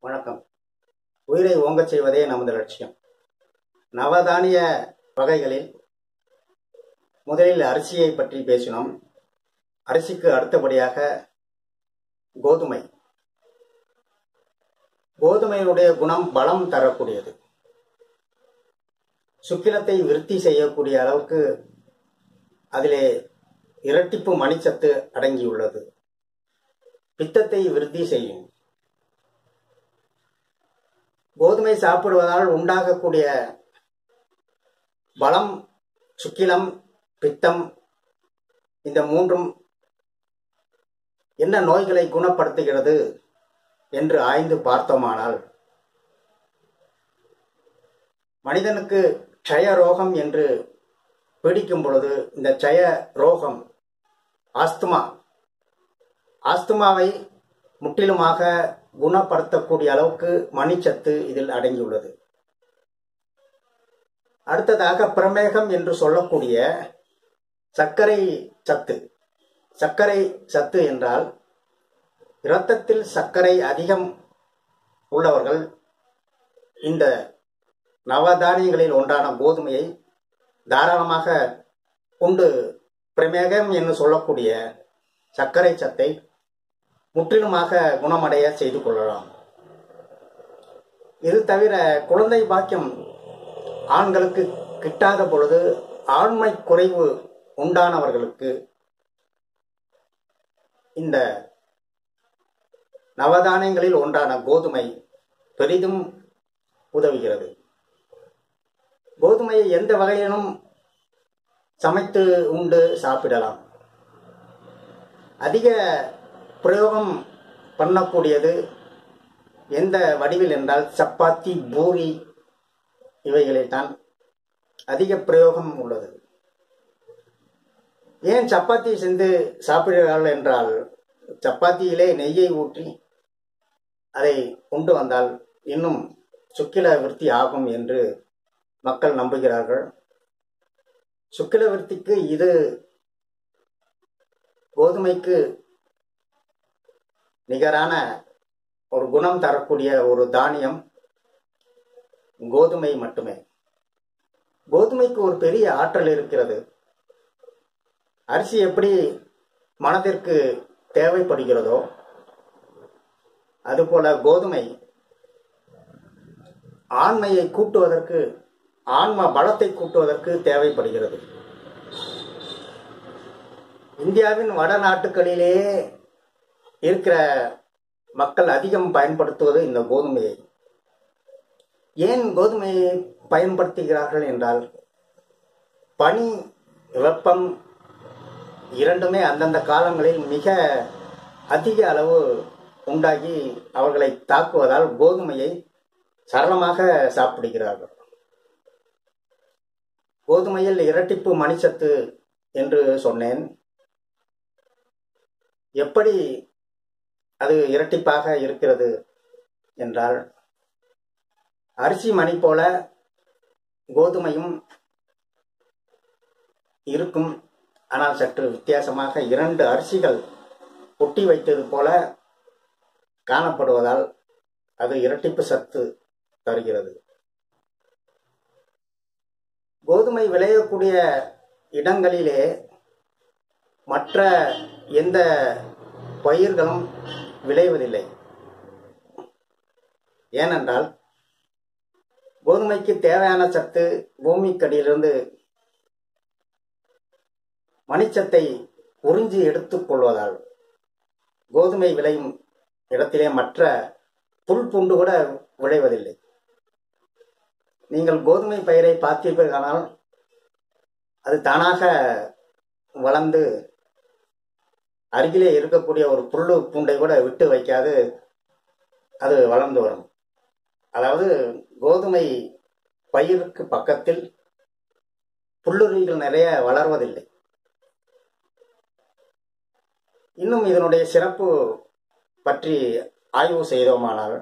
வணக்கம் உயிரை ஓங்கச் செய்வதே நமது லட்சியம் நவதானிய வகைகளில் முதலில் அரிசியை பற்றி பேசினோம் அரிசிக்கு அடுத்தபடியாக கோதுமை கோதுமையினுடைய குணம் பலம் தரக்கூடியது சுக்கிலத்தை விருத்தி செய்யக்கூடிய அளவுக்கு அதிலே இரட்டிப்பு மணிச்சத்து அடங்கியுள்ளது பித்தத்தை விருத்தி செய்யும் கோதுமை சாப்பிடுவதால் உண்டாகக்கூடிய பலம் சுக்கிலம் பித்தம் இந்த மூன்றும் என்ன நோய்களை குணப்படுத்துகிறது என்று ஆய்ந்து பார்த்தோமானால் மனிதனுக்கு க்ஷய ரோகம் என்று பிடிக்கும் பொழுது இந்த க்ஷய ரோகம் ஆஸ்துமா ஆஸ்துமாவை முற்றிலுமாக குணப்படுத்தக்கூடிய அளவுக்கு மணிச்சத்து இதில் அடங்கியுள்ளது அடுத்ததாக பிரமேகம் என்று சொல்லக்கூடிய சர்க்கரை சத்து சர்க்கரை சத்து என்றால் இரத்தத்தில் சர்க்கரை அதிகம் உள்ளவர்கள் இந்த நவதானியங்களில் ஒன்றான கோதுமையை தாராளமாக உண்டு பிரமேகம் என்று சொல்லக்கூடிய சர்க்கரை சத்தை முற்றிலுமாக குணமடைய செய்து கொள்ளலாம் இது தவிர குழந்தை பாக்கியம் ஆண்களுக்கு கிட்டாத பொழுது ஆண்மை குறைவு உண்டானவர்களுக்கு இந்த நவதானியங்களில் ஒன்றான கோதுமை பெரிதும் உதவுகிறது கோதுமையை எந்த வகையிலும் சமைத்து உண்டு சாப்பிடலாம் அதிக பிரயோகம் பண்ணக்கூடியது எந்த வடிவில் என்றால் சப்பாத்தி பூரி இவைகளில் தான் அதிக பிரயோகம் உள்ளது ஏன் சப்பாத்தி சென்று சாப்பிடுகிறார்கள் என்றால் சப்பாத்தியிலே நெய்யை ஊற்றி அதை கொண்டு வந்தால் இன்னும் சுக்கில விருத்தி ஆகும் என்று மக்கள் நம்புகிறார்கள் சுக்கில விருத்திக்கு இது கோதுமைக்கு நிகரான ஒரு குணம் தரக்கூடிய ஒரு தானியம் கோதுமை மட்டுமே கோதுமைக்கு ஒரு பெரிய ஆற்றல் இருக்கிறது அரிசி எப்படி மனதிற்கு தேவைப்படுகிறதோ அதுபோல கோதுமை ஆண்மையை கூட்டுவதற்கு ஆன்ம பலத்தை கூட்டுவதற்கு தேவைப்படுகிறது இந்தியாவின் வடநாட்டுகளிலே இருக்கிற மக்கள் அதிகம் பயன்படுத்துவது இந்த கோதுமையை ஏன் கோதுமையை பயன்படுத்துகிறார்கள் என்றால் பனி வெப்பம் இரண்டுமே அந்தந்த காலங்களில் மிக அதிக அளவு உண்டாகி அவர்களை தாக்குவதால் கோதுமையை சரளமாக சாப்பிடுகிறார்கள் கோதுமையில் இரட்டிப்பு மணிச்சத்து என்று சொன்னேன் எப்படி அது இரட்டிப்பாக இருக்கிறது என்றால் அரிசி மணி போல கோதுமையும் இருக்கும் ஆனால் சற்று வித்தியாசமாக இரண்டு அரிசிகள் ஒட்டி வைத்தது போல காணப்படுவதால் அது இரட்டிப்பு சத்து தருகிறது கோதுமை விளையக்கூடிய இடங்களிலே மற்ற எந்த பயிர்களும் விளைவதில்லை ஏனென்றால் கோதுமைக்கு தேவையான சத்து பூமிக்கடியிலிருந்து மணிச்சத்தை உறிஞ்சி எடுத்துக் கொள்வதால் கோதுமை விளையும் இடத்திலே மற்ற புல் பூண்டு கூட விளைவதில்லை நீங்கள் கோதுமை பயிரை பார்த்தீர்களானால் அது தானாக வளர்ந்து அருகிலே இருக்கக்கூடிய ஒரு புல்லு பூண்டை கூட விட்டு வைக்காது அது வளர்ந்து வரும் அதாவது கோதுமை பயிருக்கு பக்கத்தில் புல்லுருவிகள் நிறைய வளர்வதில்லை இன்னும் இதனுடைய சிறப்பு பற்றி ஆய்வு செய்தோமானால்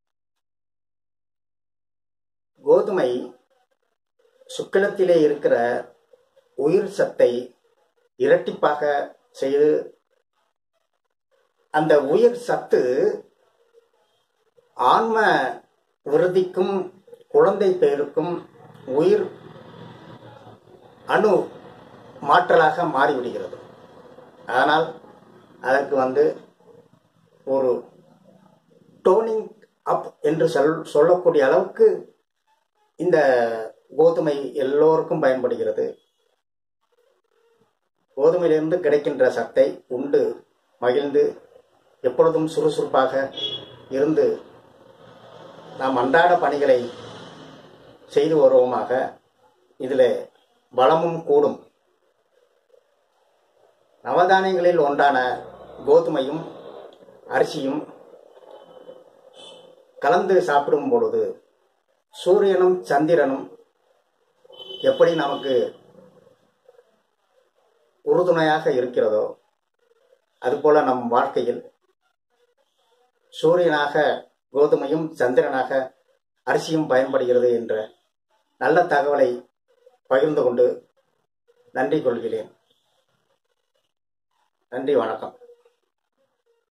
கோதுமை சுக்கிலத்திலே இருக்கிற உயிர் சத்தை இரட்டிப்பாக செய்து அந்த உயிர் சத்து ஆன்ம விருதிக்கும் குழந்தை பேருக்கும் உயிர் அணு மாற்றலாக மாறிவிடுகிறது அதனால் அதற்கு வந்து ஒரு டோனிங் அப் என்று சொல் சொல்லக்கூடிய அளவுக்கு இந்த கோதுமை எல்லோருக்கும் பயன்படுகிறது கோதுமையிலிருந்து கிடைக்கின்ற சத்தை உண்டு மகிழ்ந்து எப்பொழுதும் சுறுசுறுப்பாக இருந்து நாம் அன்றாட பணிகளை செய்து வருவோமாக இதில் பலமும் கூடும் நவதானியங்களில் ஒன்றான கோதுமையும் அரிசியும் கலந்து சாப்பிடும் பொழுது சூரியனும் சந்திரனும் எப்படி நமக்கு உறுதுணையாக இருக்கிறதோ அதுபோல நம் வாழ்க்கையில் சூரியனாக கோதுமையும் சந்திரனாக அரிசியும் பயன்படுகிறது என்ற நல்ல தகவலை பகிர்ந்து கொண்டு நன்றி கொள்கிறேன் நன்றி வணக்கம்